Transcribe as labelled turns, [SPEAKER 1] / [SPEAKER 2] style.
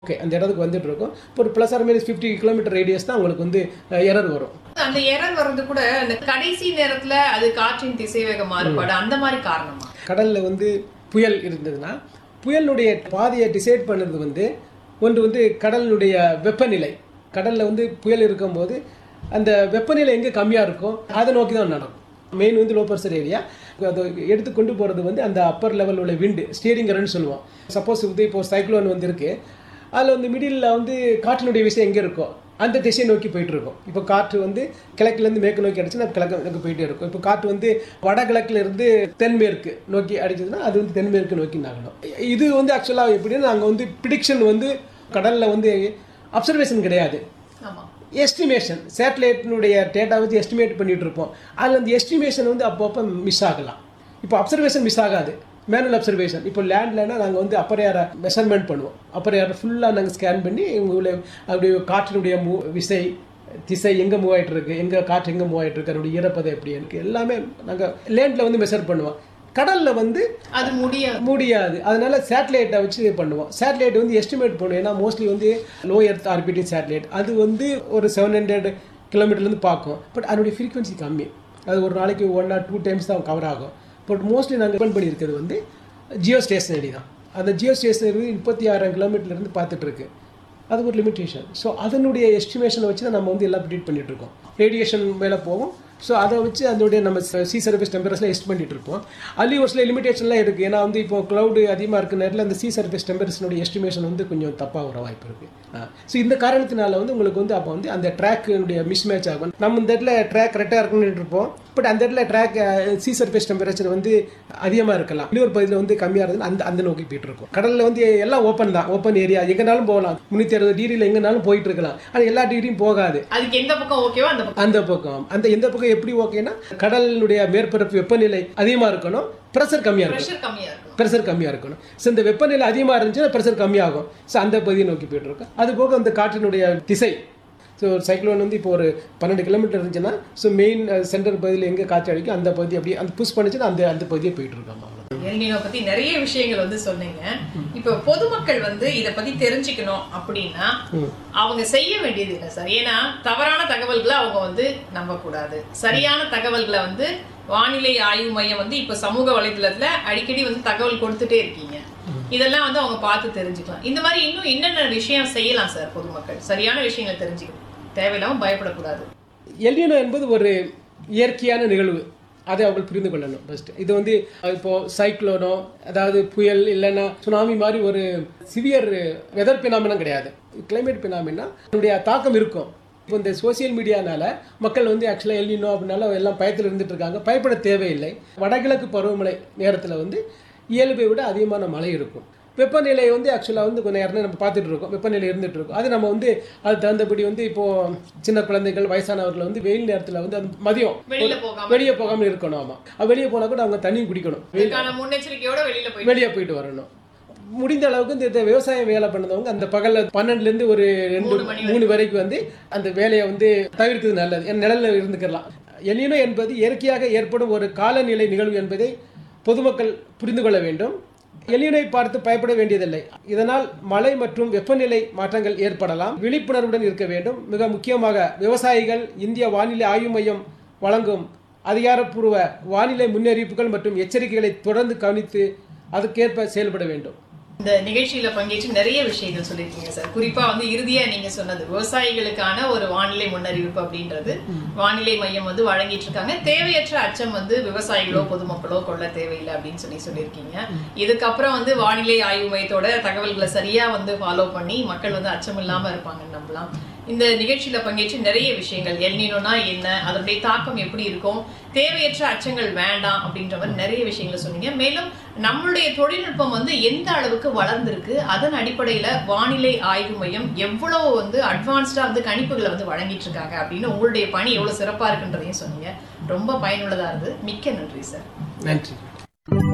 [SPEAKER 1] okay அந்த இடத்துக்கு வந்துட்டு இருக்கும் இப்போ ஒரு plus or minus fifty kilometre radius தான் உங்களுக்கு வந்து எரர் வரும்
[SPEAKER 2] அந்த எரர் வர்றது கூட அந்த கடைசி நேரத்துல அது காற்றின் திசைவேக மாறுபாடு அந்த மாதிரி காரணமா
[SPEAKER 1] கடலில் வந்து புயல் இருந்ததுன்னா புயலுடைய பாதையை டிசைட் பண்ணுறது வந்து ஒன்று வந்து கடலினுடைய வெப்பநிலை கடலில் வந்து புயல் இருக்கும்போது அந்த வெப்பநிலை எங்கே கம்மியாக இருக்கோ அதை நோக்கி தான் நடக்கும் மெயின் வந்து லோ ப்ரெஷர் ஏரியா அதை எடுத்து கொண்டு போகிறது வந்து அந்த அப்பர் லெவல் உள்ள விண்டு ஸ்டியரிங் கரண்ட் சொல்லுவோம் சப்போஸ் வந்து இப்போ சைக்ளோன் வந்து இருக்கு அதில் வந்து மிடில் வந்து காற்றினுடைய விஷயம் எங்கே இருக்கோ அந்த திசையை நோக்கி போயிட்டு இருக்கும் இப்போ காற்று வந்து கிழக்குலேருந்து மேற்கு நோக்கி அடிச்சுன்னா கிழக்கு நோக்கி போயிட்டே இருக்கும் இப்போ காற்று வந்து வடகிழக்குல இருந்து தென்மேற்கு நோக்கி அடிச்சதுன்னா அது வந்து தென்மேற்கு நோக்கி நகரும் இது வந்து ஆக்சுவலாக எப்படின்னா நாங்கள் வந்து ப்ரிடிக்ஷன் வந்து கடலில் வந்து அப்சர்வேஷன் கிடையாது
[SPEAKER 2] ஆமா
[SPEAKER 1] எஸ்டிமேஷன் சேட்டலைட்டினுடைய டேட்டா வச்சு எஸ்டிமேட் பண்ணிட்டு இருப்போம் அதில் அந்த எஸ்டிமேஷன் வந்து அப்பப்போ மிஸ் ஆகலாம் இப்போ அப்சர்வேஷன் மிஸ் ஆகாது மேனுவல் அப்சர்வேஷன் இப்போ லேண்ட்லனா நாங்கள் வந்து அப்பர் ஏரை மெஷர்மெண்ட் பண்ணுவோம் அப்பர் ஏரை ஃபுல்லாக நாங்கள் ஸ்கேன் பண்ணி உங்களுடைய அப்படியே காற்றினுடைய மூ விசை திசை எங்கே மூவ் ஆயிட்டு இருக்கு எங்கே காற்று எங்கே மூவ் ஆயிட்டு இருக்கு அதனுடைய ஈரப்பதம் எப்படி இருக்கு எல்லாமே நாங்கள் லேண்டில் வந்து மெஷர் பண்ணுவோம் கடலில் வந்து
[SPEAKER 2] அது முடியாது
[SPEAKER 1] முடியாது அதனால சேட்டலைட்டை வச்சு இது பண்ணுவோம் சேட்டலைட் வந்து எஸ்டிமேட் பண்ணுவோம் ஏன்னா மோஸ்ட்லி வந்து லோ எர்த் ஆர்பிட்டிங் சேட்டலைட் அது வந்து ஒரு செவன் ஹண்ட்ரட் கிலோமீட்டர்லேருந்து பார்க்கும் பட் அதனுடைய ஃப்ரீக்வன்சி கம்மி அது ஒரு நாளைக்கு ஒன் ஆர் டூ டைம்ஸ் தான் கவர் ஆகும் பட் மோஸ்ட்லி நாங்கள் டிபெண்ட் பண்ணியிருக்கிறது வந்து ஜியோ ஸ்டேஷனரி தான் அந்த ஜியோ ஸ்டேஷனரி முப்பத்தி ஆறாயிரம் கிலோமீட்டர்லேருந்து பார்த்துட்டு இருக்கு அது ஒரு லிமிட்டேஷன் ஸோ அதனுடைய எஸ்டிமேஷனை வச்சு தான் நம்ம வந்து எல்லாம் ப்ரிடிக்ட் பண்ணிட்டு இருக்கோம் ரேடியேஷன் மேலே போகும் ஸோ அதை வச்சு அதனுடைய நம்ம சி சர்ஃபேஸ் டெம்பரேச்சர்லாம் எஸ்ட் பண்ணிட்டு இருப்போம் அதுலேயும் ஒரு சில லிமிடேஷன்லாம் இருக்குது ஏன்னா வந்து இப்போ க்ளவுடு அதிகமாக இருக்க நேரத்தில் அந்த சி சர்ஃபேஸ் டெம்பரேச்சனுடைய எஸ்டிமேஷன் வந்து கொஞ்சம் தப்பாக வர வாய்ப்பு இருக்குது ஸோ இந்த காரணத்தினால வந்து உங்களுக்கு வந்து அப்போ வந்து அந்த ட்ராக்குடைய மிஸ் மேட்ச் ஆகும் நம்ம இந்த இடத்துல ட்ராக் கரெக்டாக இருக்குன்னு இருப்போம் பட் அந்த இடத்துல ட்ராக் சி சர்ஃபேஸ் டெம்பரேச்சர் வந்து அதிகமாக இருக்கலாம் இன்னொரு பகுதியில் வந்து கம்மியாக இருந்தது அந்த அந்த நோக்கி போயிட்டு இருக்கும் கடலில் வந்து எல்லாம் ஓப்பன் தான் ஓப்பன் ஏரியா எங்கேனாலும் போகலாம் முந்நூற்றி அறுபது டிகிரியில் எங்கேனாலும் போயிட்டு இருக்கலாம் ஆனால் எல்லா டிகிரியும் போகாது
[SPEAKER 2] அதுக்கு எந்த பக்கம் ஓகேவோ அந்த பக்கம்
[SPEAKER 1] அந்த பக்கம் அந்த எந்த பக்கம் எப்படி ஓகேன்னா கடலினுடைய மேற்பரப்பு வெப்பநிலை அதிகமாக இருக்கணும் ப்ரெஷர் கம்மியாக இருக்கணும்
[SPEAKER 2] ப்ரெஷர் கம்மியா இருக்கும்
[SPEAKER 1] ப்ரெஷர் கம்மியாக இருக்கணும் ஸோ இந்த வெப்பநிலை அதிகமாக இருந்துச்சுன்னா ப்ரெஷர் கம்மியாகும் ஸோ அந்த பகுதியை நோக்கி போயிட்டு இருக்கும் அது போக அந்த காற்றினுடைய திசை ஸோ ஒரு சைக்ளோன் வந்து இப்போ ஒரு பன்னெண்டு கிலோமீட்டர் இருந்துச்சுன்னா ஸோ மெயின் சென்டர் பகுதியில் எங்கே காற்று அடிக்கும் அந்த பகுதி அப்படியே அந்த புஷ் பண்ணிச்சுன்னா அந்த அந்த பகுதியை போயிட்டு இருக்காங்க அவ்வளோ
[SPEAKER 2] எல்னினோ பத்தி நிறைய விஷயங்கள் வந்து சொன்னீங்க இப்போ பொதுமக்கள் வந்து இத பத்தி தெரிஞ்சுக்கணும் அப்படின்னா அவங்க செய்ய வேண்டியது என்ன சார் ஏன்னா தவறான தகவல்களை அவங்க வந்து நம்ப கூடாது சரியான தகவல்களை வந்து வானிலை ஆய்வு மையம் வந்து இப்ப சமூக வலைதளத்துல அடிக்கடி வந்து தகவல் கொடுத்துட்டே இருக்கீங்க இதெல்லாம் வந்து அவங்க பார்த்து தெரிஞ்சுக்கலாம் இந்த மாதிரி இன்னும் என்னென்ன விஷயம் செய்யலாம் சார் பொதுமக்கள் சரியான விஷயங்களை தெரிஞ்சுக்கணும் தேவையில்லாம பயப்படக்கூடாது
[SPEAKER 1] எல்னினோ என்பது ஒரு இயற்கையான நிகழ்வு அதை அவர்கள் புரிந்து கொள்ளணும் ஃபர்ஸ்ட் இது வந்து இப்போ சைக்ளோனோ அதாவது புயல் இல்லைன்னா சுனாமி மாதிரி ஒரு சிவியர் வெதர் பினாமினம் கிடையாது கிளைமேட் பினாமினா அதனுடைய தாக்கம் இருக்கும் இப்போ இந்த சோசியல் மீடியானால மக்கள் வந்து ஆக்சுவலாக எல்னினோ அப்படின்னால எல்லாம் பயத்தில் இருந்துட்டு இருக்காங்க பயப்பட தேவையில்லை வடகிழக்கு பருவமழை நேரத்தில் வந்து இயல்பை விட அதிகமான மழை இருக்கும் வெப்பநிலை வந்து ஆக்சுவலாக வந்து கொஞ்சம் நேரம் நம்ம பார்த்துட்டு இருக்கோம் வெப்பநிலை இருந்துட்டு இருக்கும் அது நம்ம வந்து அது தகுந்தபடி வந்து இப்போ சின்ன குழந்தைகள் வயசானவர்கள் வந்து வெயில் நேரத்தில் வந்து அது மதியம்
[SPEAKER 2] வெளியில போகாம
[SPEAKER 1] வெளியே போகாமல் இருக்கணும் ஆமா அது வெளியே போனால் கூட அவங்க தண்ணி குடிக்கணும்
[SPEAKER 2] இதுக்கான முன்னெச்சரிக்கையோட வெளியில போய்
[SPEAKER 1] வெளியே போயிட்டு வரணும் முடிந்த அளவுக்கு இந்த இந்த விவசாயம் வேலை பண்ணதவங்க அந்த பகல்ல பன்னெண்டுலேருந்து ஒரு ரெண்டு
[SPEAKER 2] மூணு மணி
[SPEAKER 1] மூணு வரைக்கும் வந்து அந்த வேலையை வந்து தவிர்க்கிறது நல்லது என் நிழல்ல இருந்துக்கலாம் எலினோ என்பது இயற்கையாக ஏற்படும் ஒரு காலநிலை நிகழ்வு என்பதை பொதுமக்கள் புரிந்து கொள்ள வேண்டும் எலியனை பார்த்து பயப்பட வேண்டியதில்லை இதனால் மழை மற்றும் வெப்பநிலை மாற்றங்கள் ஏற்படலாம் விழிப்புணர்வுடன் இருக்க வேண்டும் மிக முக்கியமாக விவசாயிகள் இந்திய வானிலை ஆய்வு மையம் வழங்கும் அதிகாரப்பூர்வ வானிலை முன்னறிவிப்புகள் மற்றும் எச்சரிக்கைகளை தொடர்ந்து கவனித்து அதுக்கேற்ப செயல்பட வேண்டும்
[SPEAKER 2] இந்த நிகழ்ச்சியில பங்கேற்று நிறைய விஷயங்கள் சொல்லியிருக்கீங்க சார் குறிப்பா வந்து இறுதியா நீங்க சொன்னது விவசாயிகளுக்கான ஒரு வானிலை முன்னறிவிப்பு அப்படின்றது வானிலை மையம் வந்து வழங்கிட்டு இருக்காங்க தேவையற்ற அச்சம் வந்து விவசாயிகளோ பொதுமக்களோ கொள்ள தேவையில்லை அப்படின்னு சொல்லி சொல்லியிருக்கீங்க இதுக்கப்புறம் வந்து வானிலை ஆய்வு மையத்தோட தகவல்களை சரியா வந்து ஃபாலோ பண்ணி மக்கள் வந்து அச்சம் இல்லாம இருப்பாங்கன்னு நம்பலாம் இந்த நிகழ்ச்சியில பங்கேற்று நிறைய விஷயங்கள் எல்னினோனா என்ன அதனுடைய தாக்கம் எப்படி இருக்கும் தேவையற்ற அச்சங்கள் வேண்டாம் அப்படின்ற மாதிரி நிறைய விஷயங்களை சொன்னீங்க மேலும் நம்மளுடைய தொழில்நுட்பம் வந்து எந்த அளவுக்கு வளர்ந்திருக்கு அதன் அடிப்படையில வானிலை ஆய்வு மையம் எவ்வளவு வந்து அட்வான்ஸ்டா வந்து கணிப்புகளை வந்து வழங்கிட்டு இருக்காங்க அப்படின்னு உங்களுடைய பணி எவ்வளவு சிறப்பா இருக்குன்றதையும் சொன்னீங்க ரொம்ப பயனுள்ளதா இருந்தது மிக்க நன்றி சார்
[SPEAKER 1] நன்றி